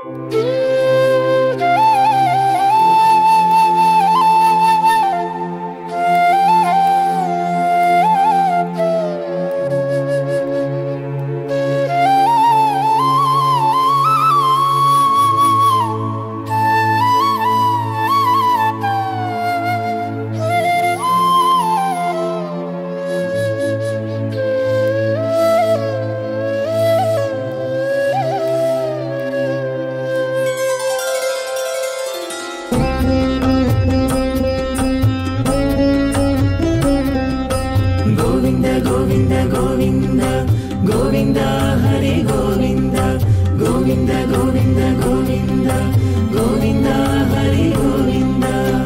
గోవింద గోవింద గోవింద గోవింద హరి గోవింద గోవింద గోవింద గోవింద గోవింద హరి గోవింద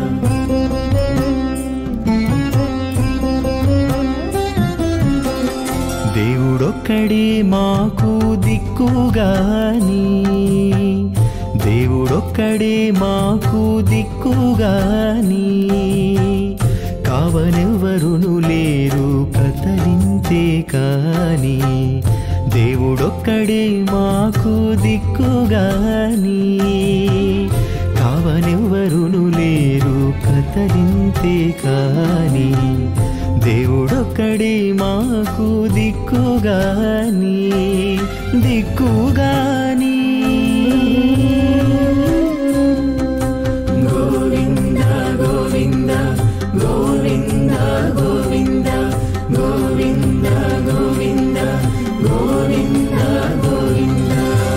దేవుడొక్కడే మాకు దిక్కుగాని దేవుడొక్కడే మాకు దిక్కుగాని కావనెవరును లేరు కదలింతే కాని దేవుడొక్కడే మాకు దిక్కుగాని కావనెవరును లేరు కదలింతే కాని దేవుడొక్కడే మాకు దిక్కుగాని దిక్కుగాని గోవింద గోవింద గోవింద గోవింద గోవింద గోవింద గోవింద గోవింద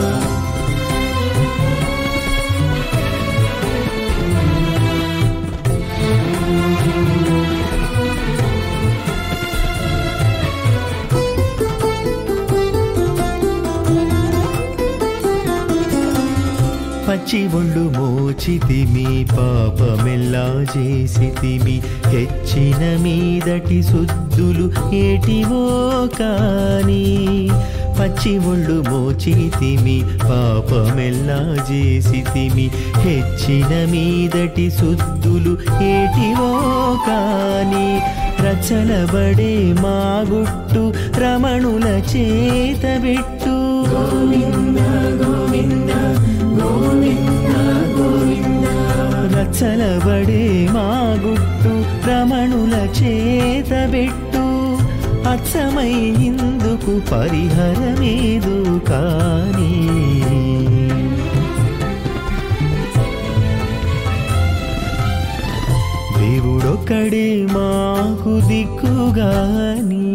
పచ్చి ఒళ్ళు మోచితిమి పాపమెల్లా చేసితిమి హెచ్చిన మీదటి శుద్ధులు ఏటివో కాని పచ్చి ఒళ్ళు మోచితిమి పాపమెల్లా చేసితిమి హెచ్చిన మీదటి శుద్ధులు ఏటివో కాని రచలబడే మా గుట్టు రమణుల చేత పెట్టు గోవింద గోవింద గోవింద గోవింద రచ్చలబడే మా గుట్టు రమణుల చేతబెట్టు అచ్చమై ఇందుకు పరిహరమేదు కాని దేవుడొక్కడే మాకు దిక్కుగాని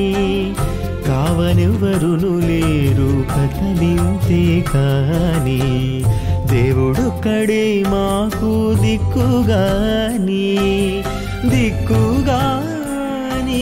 కావనెవరును లేరు కదలింతే కాని దేవుడొక్కడే మాకు దిక్కుగాని దిక్కుగాని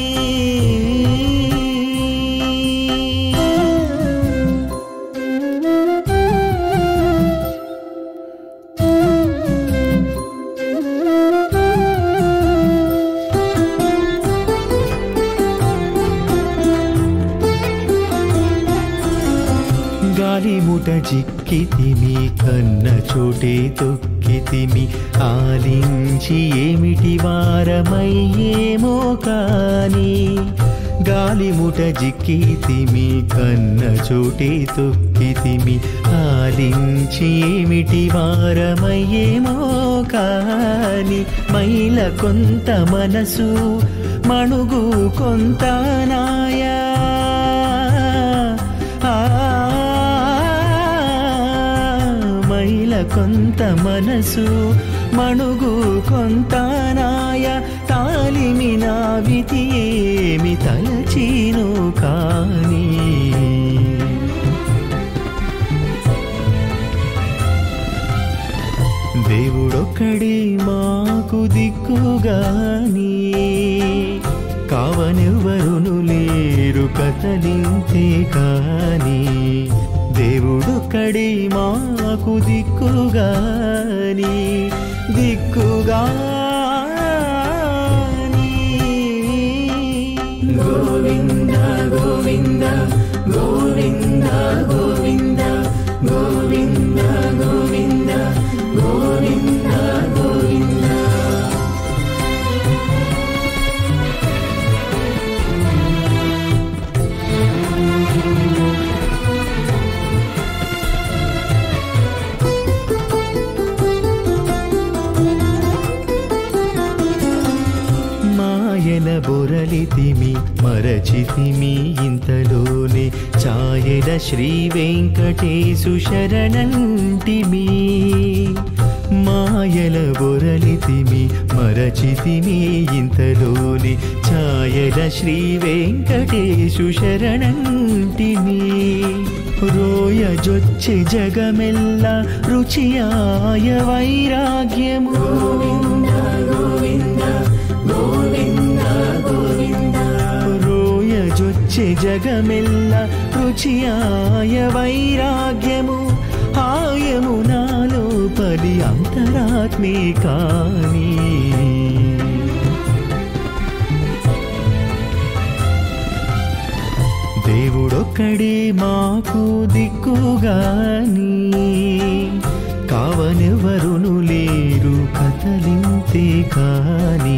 గాలి ముట చిక్కితిమి కన్న చోటే తొక్కితిమి ఆలించి ఏమిటి వారమయ్యేమో కాని గాలి ముట జిక్కితిమి కన్న చోటే తొక్కితిమి ఆలించి ఏమిటి వారమయ్యేమో కాని మైల కొంత మనసు మణుగు కొంత నాయా ఆ, మైల కొంత మనసు మణుగు కొంత నాయ తాలిమి నావితి ఏమి తలచీను కాని దేవుడొక్కడే మాకు దిక్కుగాని కావనెవ్వరును లేరు కథలింతే కాని దేవుడొక్కడే మాకు దిక్కుగాని దిక్కుగాని గోవింద గోవింద గోవింద గోవింద గోవింద గోవింద గోవింద గోవింద బొరలితిమి ఇంతలోనే ఛాయల శ్రీ వెంకటేశు శరణంటిమి మాయల బొరలితిమి మరచితిమి ఇంతలోనే ఛాయల శ్రీ వెంకటేశు శరణంటిమి రోయజొచ్చె జగమెల్ల రుచియాయ వైరాగ్యము రోయజొచ్చె జగమెల్ల రుచియాయ వైరాగ్యము ఆయము నాలో పలి అంతరాత్మే కానీ దేవుడొక్కడే మాకు దిక్కుగాని కావనెవరును లేరు కథలింతే కాని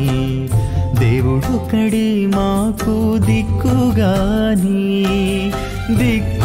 దేవుడొక్కడే మాకు దిక్కుగాని దిక్కు